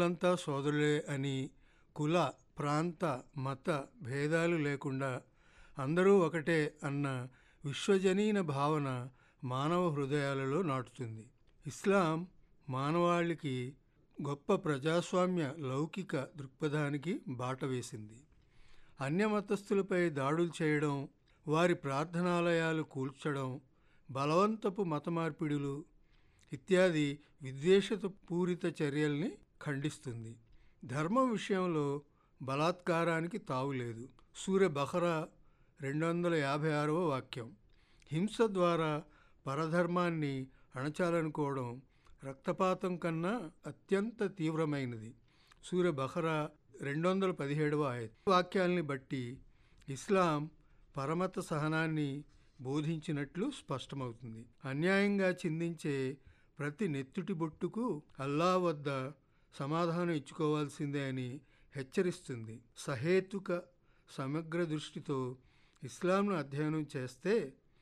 అంతా సోదరులే అని కుల ప్రాంత మత భేదాలు లేకుండా అందరూ ఒకటే అన్న విశ్వజనీన భావన మానవ హృదయాలలో నాటుతుంది ఇస్లాం మానవాళికి గొప్ప ప్రజాస్వామ్య లౌకిక దృక్పథానికి బాట వేసింది అన్యమతస్థులపై దాడులు చేయడం వారి ప్రార్థనాలయాలు కూల్చడం బలవంతపు మత మార్పిడులు ఇత్యాది విద్వేషత పూరిత చర్యల్ని ఖండిస్తుంది ధర్మం విషయంలో బలాత్కారానికి తావులేదు సూర్య బహరా రెండు వందల యాభై ఆరవ వాక్యం హింస ద్వారా పరధర్మాన్ని అణచాలనుకోవడం రక్తపాతం కన్నా అత్యంత తీవ్రమైనది సూర్య బహరా రెండు వందల పదిహేడవ ఆయత్ వాక్యాల్ని బట్టి ఇస్లాం పరమత సహనాన్ని బోధించినట్లు స్పష్టమవుతుంది అన్యాయంగా చిందించే ప్రతి నెత్తుటి బొట్టుకు అల్లా వద్ద సమాధానం ఇచ్చుకోవాల్సిందే అని హెచ్చరిస్తుంది సహేతుక సమగ్ర దృష్టితో ఇస్లాంను అధ్యయనం చేస్తే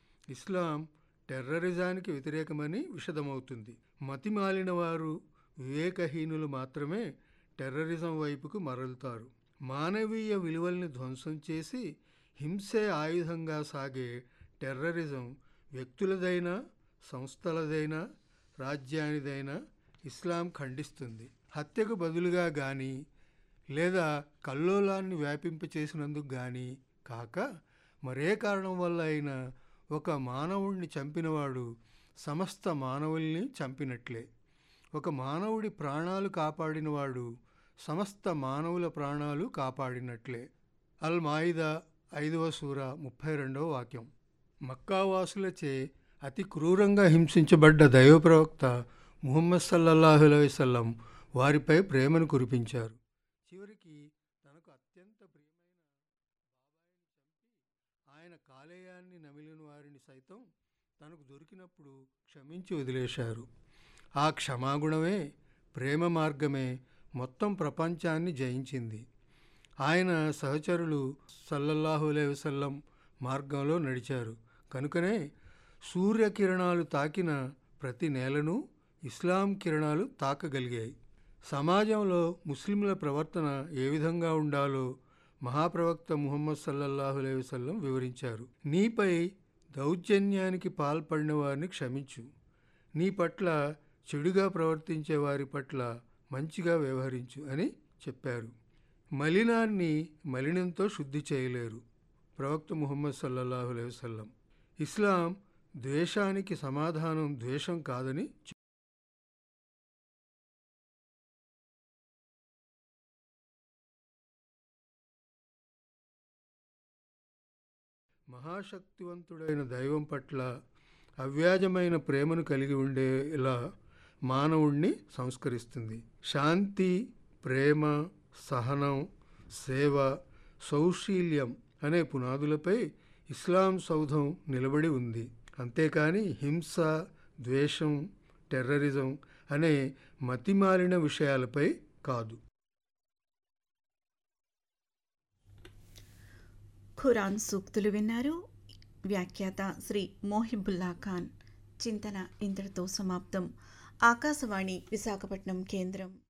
ఇస్లాం టెర్రరిజానికి వ్యతిరేకమని విషదమవుతుంది మతి మాలిన వారు వివేకహీనులు మాత్రమే టెర్రరిజం వైపుకు మరలుతారు మానవీయ విలువల్ని ధ్వంసం చేసి హింసే ఆయుధంగా సాగే టెర్రరిజం వ్యక్తులదైనా సంస్థలదైనా రాజ్యానిదైనా ఇస్లాం ఖండిస్తుంది హత్యకు బదులుగా కానీ లేదా కల్లోలాన్ని వ్యాపింపచేసినందుకు కానీ కాక మరే కారణం వల్ల అయినా ఒక మానవుణ్ణి చంపినవాడు సమస్త మానవుల్ని చంపినట్లే ఒక మానవుడి ప్రాణాలు కాపాడినవాడు సమస్త మానవుల ప్రాణాలు కాపాడినట్లే అల్ మాయిదా ఐదవ సూర ముప్పై రెండవ వాక్యం మక్కావాసులచే అతి క్రూరంగా హింసించబడ్డ దైవప్రవక్త ముహమ్మద్ సల్లల్లాహు అలైవల్లం వారిపై ప్రేమను కురిపించారు చివరికి తనకు అత్యంత ప్రియమైన బాబాయిని చంపి ఆయన కాలేయాన్ని నమిలిన వారిని సైతం తనకు దొరికినప్పుడు క్షమించి వదిలేశారు ఆ క్షమాగుణమే ప్రేమ మార్గమే మొత్తం ప్రపంచాన్ని జయించింది ఆయన సహచరులు సల్లల్లాహు అలైహి వసల్లం మార్గంలో నడిచారు కనుకనే సూర్యకిరణాలు తాకిన ప్రతి నేలను ఇస్లాం కిరణాలు తాకగలిగాయి సమాజంలో ముస్లింల ప్రవర్తన ఏ విధంగా ఉండాలో మహాప్రవక్త ముహమ్మద్ సల్లల్లాహు అలైహి వసల్లం వివరించారు నీపై దౌర్జన్యానికి పాల్పడిన వారిని క్షమించు నీ పట్ల చెడుగా ప్రవర్తించే వారి పట్ల మంచిగా వ్యవహరించు అని చెప్పారు మలినాన్ని మలినంతో శుద్ధి చేయలేరు ప్రవక్త ముహమ్మద్ సల్లల్లాహు అలైహి వసల్లం ఇస్లాం ద్వేషానికి సమాధానం ద్వేషం కాదని మహాశక్తివంతుడైన దైవం పట్ల అవ్యాజమైన ప్రేమను కలిగి ఉండేలా మానవుణ్ణి సంస్కరిస్తుంది శాంతి ప్రేమ సహనం సేవ సౌశీల్యం అనే పునాదులపై ఇస్లాం సౌధం నిలబడి ఉంది అంతేకాని హింస ద్వేషం టెర్రరిజం అనే మతిమాలిన విషయాలపై కాదు ఖురాన్ సూక్తులు విన్నారు వ్యాఖ్యాత శ్రీ మోహిబుల్లా ఖాన్ చింతన ఇంతటితో సమాప్తం ఆకాశవాణి విశాఖపట్నం కేంద్రం